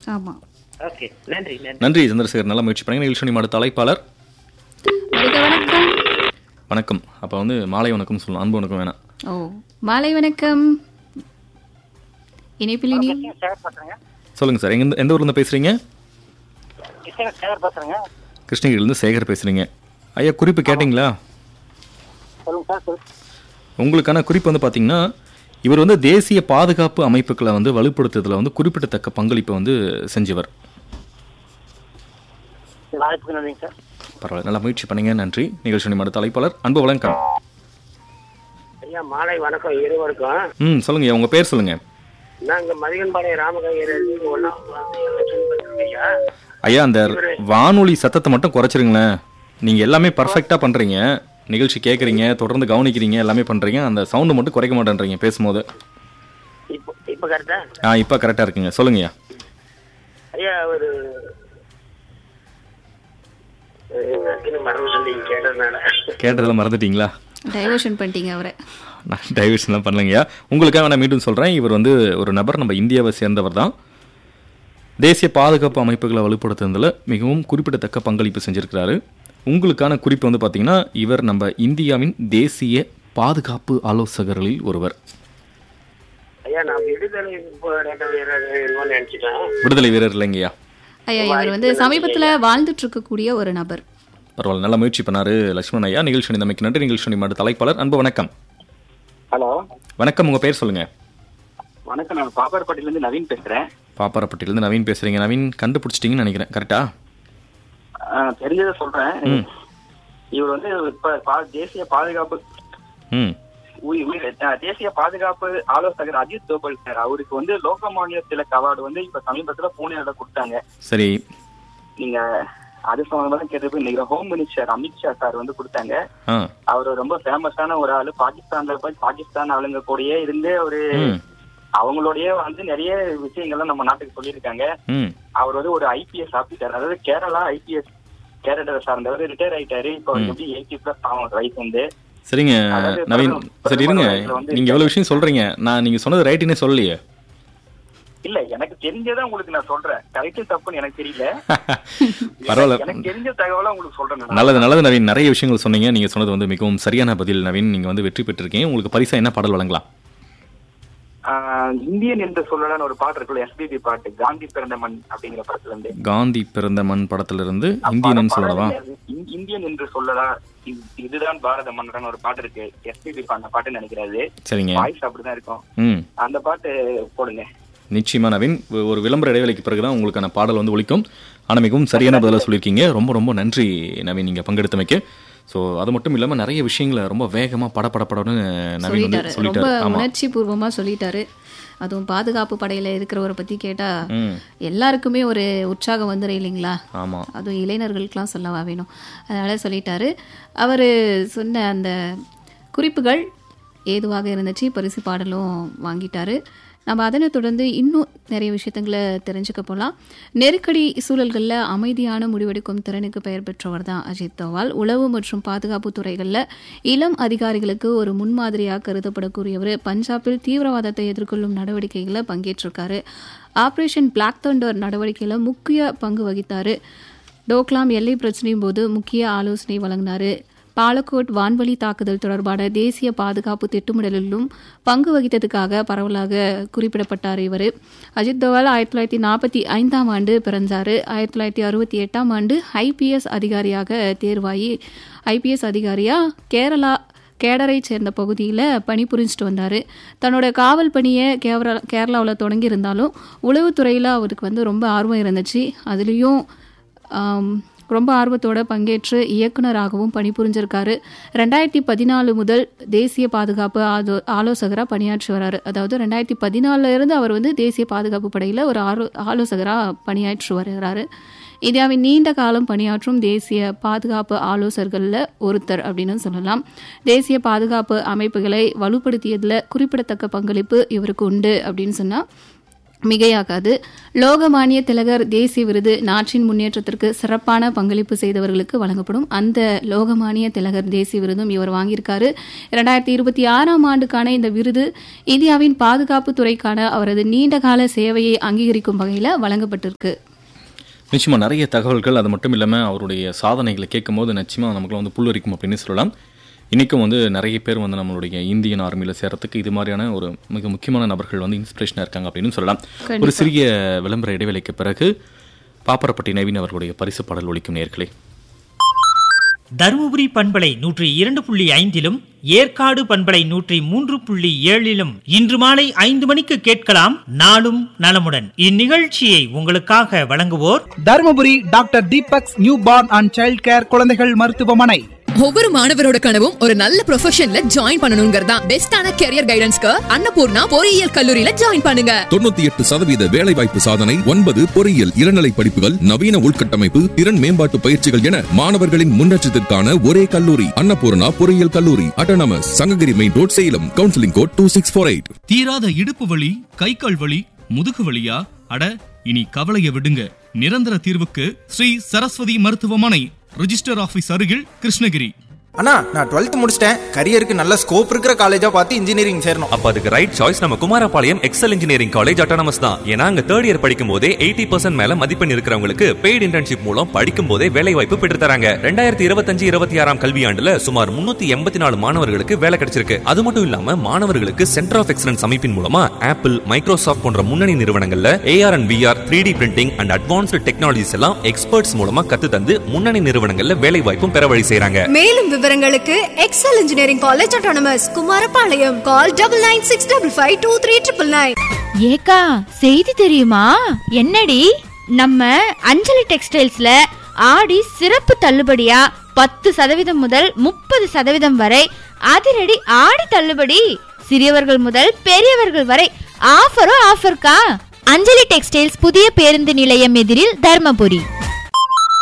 ஆமாம் ஓகே நன்றி நன்றி நன்றி சந்திரசேகர் நல்ல முயற்சி பண்ணி நிகழ்ச்சி அடுத்த அழைப்பாளர் வருக வணக்கம் வணக்கம் அப்போ வந்து மாலை வணக்கம் சொல்லணும் அன்பு வணக்கம் வேணாம் ஓ மாலை வணக்கம் இணைப்பில் இனி சேகர் பேசுறேங்க சொல்லுங்கள் சார் எங்க எந்த ஊர்லேருந்து பேசுகிறீங்க கிருஷ்ணன் சேகர் பேசுறேங்க கிருஷ்ணகிரிலேருந்து சேகர் பேசுகிறீங்க ஐயா குறிப்பு கேட்டிங்களா சொல்லுங்க சார் சொல்லு உங்களுக்கான குறிப்பு வந்து பார்த்தீங்கன்னா இவர் வந்து தேசிய பாதுகாப்பு அமைப்புகளை வந்து வலுப்படுத்துறதுல வந்து குறிப்பிடத்தக்க பங்களிப்பை வந்து செஞ்சவர் வாய்ப்புக்கு நன்றிங்க சார் பரவாயில்ல நல்லா முயற்சி பண்ணீங்க நன்றி நிகழ்ச்சி அடுத்த அழைப்பாளர் அன்பு வணக்கம் ஐயா மாலை வணக்கம் இருவருக்கும் ம் சொல்லுங்க உங்கள் பேர் சொல்லுங்க நாங்க மதிகன்பாளையம் ராமகையர் ஒன்னாம் பேசுறோம் ஐயா ஐயா அந்த வானொலி சத்தத்தை மட்டும் குறைச்சிருங்களேன் நீங்கள் எல்லாமே பர்ஃபெக்டாக பண்ணுறீங்க நிகழ்ச்சி கேட்குறீங்க தொடர்ந்து கவனிக்கிறீங்க எல்லாமே பண்ணுறீங்க அந்த சவுண்டு மட்டும் குறைக்க மாட்டேன்றீங்க பேசும்போது இப்போ இப்போ கரெக்டா ஆ இப்போ கரெக்டாக இருக்குங்க சொல்லுங்கய்யா ஐயா ஒரு மறந்து சொல்லி கேட்டதுனால கேட்டதெல்லாம் மறந்துட்டீங்களா டைவர்ஷன் பண்ணிட்டீங்க அவரை நான் டைவர்ஷன்லாம் பண்ணலைங்கய்யா உங்களுக்காக நான் மீண்டும் சொல்கிறேன் இவர் வந்து ஒரு நபர் நம்ம இந்தியாவை சேர்ந்தவர் தான் தேசிய பாதுகாப்பு அமைப்புகளை வலுப்படுத்துறதுல மிகவும் குறிப்பிடத்தக்க பங்களிப்பு செஞ்சிருக்கிறாரு உங்களுக்கான குறிப்பு வந்து பார்த்தீங்கன்னா இவர் நம்ம இந்தியாவின் தேசிய பாதுகாப்பு ஆலோசகர்களில் ஒருவர் ஐயா நான் விடுதலை போராட்ட வீரர் என்னமோ நினைச்சிட்டேன் விடுதலை வீரர் இல்லைங்கய்யா ஐயா இவர் வந்து சமீபத்தில் வாழ்ந்துட்டு இருக்கக்கூடிய ஒரு நபர் பரவாயில்ல நல்ல முயற்சி பண்ணாரு லட்சுமணன் ஐயா நிகழ்ச்சி நமக்கு நன்றி நிகழ்ச்சி மாடு தலைப்பாளர் அன்பு வணக்கம் ஹலோ வணக்கம் உங்க பேர் சொல்லுங்க வணக்கம் நான் பாப்பார்பட்டில இருந்து நவீன் பேசுறேன் பாப்பாரப்பட்டியிலேருந்து நவீன் பேசுறீங்க நவீன் கண்டுபிடிச்சிட்டீங்கன்னு நினைக்கிறேன் கரெக்டா ஆஹ் தெரிஞ்சதை சொல்றேன் இவர் வந்து இப்ப பா- தேசிய பாதுகாப்பு ம் உயி- உயி- ஆஹ் தேசிய பாதுகாப்பு ஆலோசகர் அஜித் தோபல் சார் அவருக்கு வந்து லோகமானிய திலக் அவார்டு வந்து இப்ப சமீபத்துல பூனேல கொடுத்தாங்க சரி நீங்க அது சம்பந்தமா கேட்டப்ப இன்னைக்கு ஹோம் மினிஸ்டர் அமித்ஷா சார் வந்து கொடுத்தாங்க ஆ அவர் ரொம்ப ஃபேமஸான ஒரு ஆளு பாகிஸ்தான்ல போய் பாகிஸ்தான் ஆளுங்க கூடயே இருந்து அவரு ம் அவங்களோடயே வந்து நிறைய விஷயங்கள்லாம் நம்ம நாட்டுக்கு சொல்லியிருக்காங்க ம் அவர் வந்து ஒரு ஐபிஎஸ் ஆபீசர் அதாவது கேரளா ஐபிஎஸ் கேரளா சார்ந்தவர் ரிட்டையர் ஆயிட்டாரு இப்போ அவருக்கு எப்படி எயிட்டி பிளஸ் ஆகும் வயசு வந்து சரிங்க அதாவது நவீன் பிரதமர் சரி இருங்க பிரதமர் வந்து நீங்க எவ்வளவு விஷயம் சொல்றீங்க நான் நீங்க சொன்னது ரைட்டுன்னே சொல்லலையே இல்ல எனக்கு தெரிஞ்சதை உங்களுக்கு நான் சொல்றேன் கரெக்ட் தப்புன்னு எனக்கு தெரியல பரவாயில்ல எனக்கு தெரிஞ்ச தகவலை உங்களுக்கு சொல்றேன் நான். நல்லது நல்லது நவீன் நிறைய விஷயங்கள் சொன்னீங்க நீங்க சொன்னது வந்து மிகவும் சரியான பதில் நவீன் நீங்க வந்து வெற்றி பெற்றிருக்கீங்க உங்களுக்கு பரிசா என்ன பாடல் வழங்கலாம் ஆஹ், இந்தியன் என்று சொல்லலாம்னு ஒரு பாட்டு இருக்குல்ல எஸ்பிபி பாட்டு காந்தி பிறந்த மண் அப்படிங்கிற படத்துல இருந்து காந்தி பிறந்த மண் படத்துல இருந்து இந்தியன் சொல்லவா இந்- இந்தியன் என்று சொல்லலாம் இது- இதுதான் பாரத மன்னர்னு ஒரு பாட்டு இருக்கு எஸ்பிபி அந்த பாட்டு நினைக்கிறாரு சரிங்க வாய்ஸ் அப்படிதான் இருக்கும் ம் அந்த பாட்டு போடுங்க நிச்சயமா நவீன் ஒ- ஒரு விளம்பர இடைவேளைக்கு பிறகுதான் உங்களுக்கான பாடல் வந்து ஒலிக்கும் ஆனால் மிகவும் சரியான பதிலாக சொல்லியிருக்கீங்க ரொம்ப ரொம்ப நன்றி நவீன் நீங்கள் பங்கெடுத்தமைக்கு ஸோ அது மட்டும் இல்லாமல் நிறைய விஷயங்களை ரொம்ப வேகமாக படபடப்படன்னு நவீன் வந்து சொல்லிட்டாரு ரொம்ப சொல்லிட்டாரு ஆமாம் உணர்ச்சி பூர்வமாக சொல்லிட்டாரு அதுவும் பாதுகாப்பு படையில் இருக்கிறவரை பற்றி கேட்டால் ம் எல்லாருக்குமே ஒரு உற்சாகம் வந்துடும் இல்லைங்களா ஆமாம் அதுவும் இளைஞர்களுக்கெல்லாம் சொல்லவா வேணும் அதனால் சொல்லிட்டாரு அவர் சொன்ன அந்த குறிப்புகள் ஏதுவாக இருந்துச்சு பரிசு பாடலும் வாங்கிட்டாரு நம்ம அதனை தொடர்ந்து இன்னும் நிறைய விஷயத்துங்களை தெரிஞ்சுக்க போகலாம் நெருக்கடி சூழல்களில் அமைதியான முடிவெடுக்கும் திறனுக்கு பெயர் பெற்றவர் தான் அஜித் தோவால் உளவு மற்றும் பாதுகாப்பு துறைகளில் இளம் அதிகாரிகளுக்கு ஒரு முன்மாதிரியாக கருதப்படக்கூடியவர் பஞ்சாபில் தீவிரவாதத்தை எதிர்கொள்ளும் நடவடிக்கைகளில் பங்கேற்றிருக்காரு ஆப்ரேஷன் பிளாக் தண்டர் நடவடிக்கையில் முக்கிய பங்கு வகித்தார் டோக்லாம் எல்லை பிரச்சனையும் போது முக்கிய ஆலோசனை வழங்கினார் பாலக்கோட் வான்வழி தாக்குதல் தொடர்பான தேசிய பாதுகாப்பு திட்டமிடலிலும் பங்கு வகித்ததுக்காக பரவலாக குறிப்பிடப்பட்டார் இவர் அஜித் தோவால் ஆயிரத்தி தொள்ளாயிரத்தி நாற்பத்தி ஐந்தாம் ஆண்டு பிறந்தார் ஆயிரத்தி தொள்ளாயிரத்தி அறுபத்தி எட்டாம் ஆண்டு ஐபிஎஸ் அதிகாரியாக தேர்வாகி ஐபிஎஸ் அதிகாரியாக கேரளா கேடரை சேர்ந்த பகுதியில் பணிபுரிஞ்சிட்டு வந்தார் தன்னோட காவல் பணியை கேரளா கேரளாவில் தொடங்கியிருந்தாலும் உளவுத்துறையில் அவருக்கு வந்து ரொம்ப ஆர்வம் இருந்துச்சு அதுலேயும் ஆம், ரொம்ப ஆர்வத்தோட பங்கேற்று இயக்குனராகவும் பணிபுரிஞ்சிருக்காரு ரெண்டாயிரத்தி பதினாலு முதல் தேசிய பாதுகாப்பு ஆலோ ஆலோசகராக பணியாற்றி வராரு அதாவது ரெண்டாயிரத்தி பதினாலுல இருந்து அவர் வந்து தேசிய பாதுகாப்பு படையில் ஒரு ஆலோ ஆலோசகராக பணியாற்றி வருகிறாரு இந்தியாவின் நீண்ட காலம் பணியாற்றும் தேசிய பாதுகாப்பு ஆலோசகர்களில் ஒருத்தர் அப்படின்னு சொல்லலாம் தேசிய பாதுகாப்பு அமைப்புகளை வலுப்படுத்தியதில் குறிப்பிடத்தக்க பங்களிப்பு இவருக்கு உண்டு அப்படின்னு சொன்னால் மிகையாகாது லோகமானிய திலகர் தேசிய விருது நாட்டின் முன்னேற்றத்திற்கு சிறப்பான பங்களிப்பு செய்தவர்களுக்கு வழங்கப்படும் அந்த லோகமானிய திலகர் தேசிய விருதும் இவர் வாங்கியிருக்காரு இரண்டாயிரத்தி இருபத்தி ஆறாம் ஆண்டுக்கான இந்த விருது இந்தியாவின் பாதுகாப்பு துறைக்கான அவரது நீண்டகால சேவையை அங்கீகரிக்கும் வகையில் வழங்கப்பட்டிருக்கு நிச்சயமாக நிறைய தகவல்கள் அது மட்டும் இல்லாமல் அவருடைய சாதனைகளை கேட்கும்போது நிச்சயமாக நமக்குலாம் வந்து புல்லரிக்கும் அப்படின்னு சொல்லலாம் இன்றைக்கும் வந்து நிறைய பேர் வந்து நம்மளுடைய இந்தியன் ஆர்மியில் சேரத்துக்கு இது மாதிரியான ஒரு மிக முக்கியமான நபர்கள் வந்து இன்ஸ்பிரேஷனாக இருக்காங்க அப்படின்னு சொல்லலாம் ஒரு சிறிய விளம்பர இடைவேளைக்கு பிறகு பாப்பரப்பட்டி நவீன் அவர்களுடைய பரிசு பாடல் ஒலிக்கும் நேர்களே தருமபுரி பண்பலை நூற்றி இரண்டு புள்ளி ஐந்திலும் ஏற்காடு பண்பலை நூற்றி மூன்று புள்ளி ஏழிலும் இன்று மாலை ஐந்து மணிக்கு கேட்கலாம் நாடும் நலமுடன் இந்நிகழ்ச்சியை உங்களுக்காக வழங்குவோர் Dharmapuri doctor Deepak's new born and child care குழந்தைகள் மருத்துவமனை ஒவ்வொரு மாணவரோட கனவும் ஒரு நல்ல ப்ரொஃபஷன்ல ஜாயின் பண்ணணுங்கிறதா பெஸ்டான கெரியர் கைடன்ஸ்க்கு அன்னபூர்ணா பொறியியல் கல்லூரியில ஜாயின் பண்ணுங்க தொண்ணூத்தி எட்டு சதவீத வேலைவாய்ப்பு சாதனை ஒன்பது பொறியியல் இளநிலை படிப்புகள் நவீன உள்கட்டமைப்பு திறன் மேம்பாட்டு பயிற்சிகள் என மாணவர்களின் முன்னேற்றத்திற்கான ஒரே கல்லூரி அன்னபூர்ணா பொறியியல் கல்லூரி autonomous Sankagiri main road Salem counselling code two six four eight தீராத இடுப்பு வலி கை கால் வலி முதுகு வலியா அட இனி கவலைய விடுங்க நிரந்தர தீர்வுக்கு ஸ்ரீ சரஸ்வதி மருத்துவமனை ரிஜிஸ்டர் ஆபீஸ் அருகில் கிருஷ்ணகிரி அண்ணா நான் டுவெல்த் முடிச்சிட்டேன் கரியருக்கு நல்ல ஸ்கோப் இருக்கிற காலேஜா பார்த்து இன்ஜினியரிங் சேரணும் அப்ப அதுக்கு ரைட் சாய்ஸ் நம்ம Kumarapalayam Excel engineering college autonomous தான் ஏன்னா அங்க தேர்ட் இயர் படிக்கும் போதே எயிட்டி பர்சன்ட் மேல மதிப்பெண் இருக்கிறவங்களுக்கு பெய்டு இன்டர்ன்ஷிப் மூலம் படிக்கும் போதே வேலை வாய்ப்பு பெற்று தராங்க ரெண்டாயிரத்தி இருபத்தஞ்சு இருபத்தி ஆறாம் கல்வியாண்டுல சுமார் முன்னூத்தி எண்பத்தி நாலு மாணவர்களுக்கு வேலை கிடைச்சிருக்கு அது மட்டும் இல்லாம மாணவர்களுக்கு சென்டர் ஆஃப் எக்ஸலன்ஸ் அமைப்பின் மூலமா ஆப்பிள் மைக்ரோசாஃப்ட் போன்ற முன்னணி நிறுவனங்கள்ல AR and VR three D printing and advanced technologies எல்லாம் எக்ஸ்பர்ட்ஸ் மூலமா கத்து தந்து முன்னணி நிறுவனங்கள்ல வேலை வாய்ப்பும் பெற வழி செய்றாங்க மேலும் விவரங்களுக்கு Excel engineering college autonomous Kumarapalayam call double nine six double five two three triple nine ஏக்கா செய்தி தெரியுமா என்னடி நம்ம அஞ்சலி டெக்ஸ்டைல்ஸ்ல ஆடி சிறப்பு தள்ளுபடியா பத்து சதவீதம் முதல் முப்பது சதவீதம் வரை அதிரடி ஆடி தள்ளுபடி சிறியவர்கள் முதல் பெரியவர்கள் வரை ஆஃபரும் ஆஃபர்க்கா அஞ்சலி டெக்ஸ்டைல்ஸ் புதிய பேருந்து நிலையம் எதிரில் தர்மபுரி